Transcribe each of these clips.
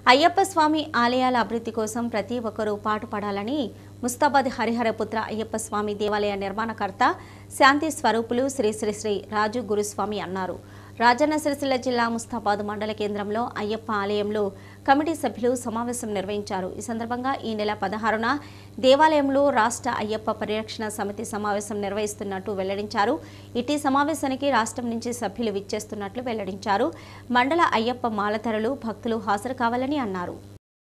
అయ్యప్ప స్వామి ఆలయాల అభివృద్ధి కోసం ప్రతి ఒక్కరూ పాటుపడాలని ముస్తాబాద్ హరిహరపుత్ర అయ్యప్ప స్వామి దేవాలయ నిర్మాణకర్త శాంతి స్వరూపులు శ్రీ శ్రీ శ్రీ రాజు గురుస్వామి అన్నారు రాజన్న సిరిసిల్ల జిల్లా ముస్తాబాద్ మండల కేంద్రంలో అయ్యప్ప ఆలయంలో కమిటీ సభ్యులు సమావేశం నిర్వహించారు ఈ సందర్భంగా ఈ నెల పదహారున దేవాలయంలో రాష్ట్ర అయ్యప్ప పరిరక్షణ సమితి సమావేశం నిర్వహిస్తున్నట్టు వెల్లడించారు ఇటీ సమావేశానికి రాష్ట్రం నుంచి సభ్యులు విచ్చేస్తున్నట్లు వెల్లడించారు మండల అయ్యప్ప మాలధరలు భక్తులు హాజరు కావాలని అన్నారు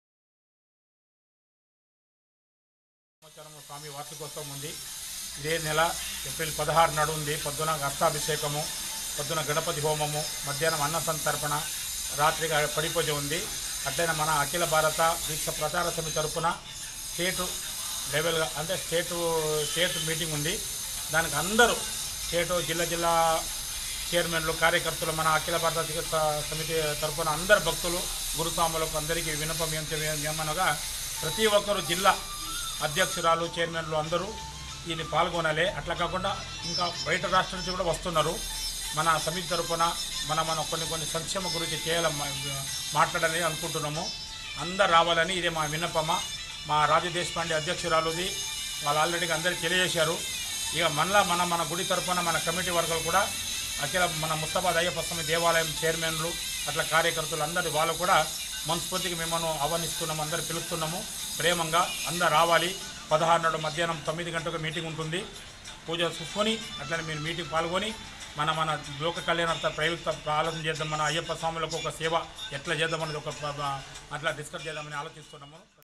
సంవత్సరము స్వామి వార్షికోత్సవం ఉంది ఇదే నెల ఏప్రిల్ పదహారు నాడు ఉంది పొద్దున హస్తాభిషేకము పొద్దున గణపతి హోమము మధ్యాహ్నం అన్న సంతర్పణ రాత్రిగా పడిపూజ ఉంది అట్లనే మన అఖిల భారత దీక్ష ప్రచార సమితి తరపున స్టేటు లెవెల్గా అంటే స్టేటు స్టేట్ మీటింగ్ ఉంది దానికి అందరూ స్టేటు జిల్లా జిల్లా చైర్మన్లు కార్యకర్తలు మన అఖిల భారత చికిత్స సమితి తరఫున అందరు భక్తులు గురుస్వాములకు అందరికీ వినపం ఏం- ఏమనగా ప్రతి ఒక్కరు జిల్లా అధ్యక్షురాలు చైర్మన్లు అందరూ దీన్ని పాల్గొనాలి అట్లా కాకుండా ఇంకా బయట రాష్ట్రం నుంచి కూడా వస్తున్నారు మన సమితి తరఫున మన మన కొన్ని కొన్ని సంక్షేమ గురించి చేయాలని మా- మాట్లాడాలని అనుకుంటున్నాము అందరు రావాలని ఇదే మా విన్నపమ మా రాజు దేశపాండే అధ్యక్షురాలుది వాళ్ళు ఆల్రెడీ అందరికీ తెలియజేశారు ఇక మళ్ళా మన మన గుడి తరఫున మన కమిటీ వర్గాలు కూడా అఖిల మన ముస్తాబాద్ అయ్యప్ప స్వామి దేవాలయం చైర్మన్లు అట్లా కార్యకర్తలు అందరు వాళ్ళు కూడా మనస్ఫూర్తిగా మిమ్మల్ని ఆహ్వానిస్తున్నాము అందరు పిలుస్తున్నాము ప్రేమంగా అందరు రావాలి పదహారు నాడు మధ్యాహ్నం తొమ్మిది గంటలకు మీటింగ్ ఉంటుంది పూజ చూసుకొని అట్లనే మీరు మీటింగ్ పాల్గొని మన మన లోక కళ్యాణార్థ ప్రయోగ ఆలోచన చేద్దాం మన అయ్యప్ప స్వాములకు ఒక సేవ ఎట్లా చేద్దామనేది ఒక ప- అట్లా డిస్కస్ చేద్దామని ఆలోచిస్తున్నాము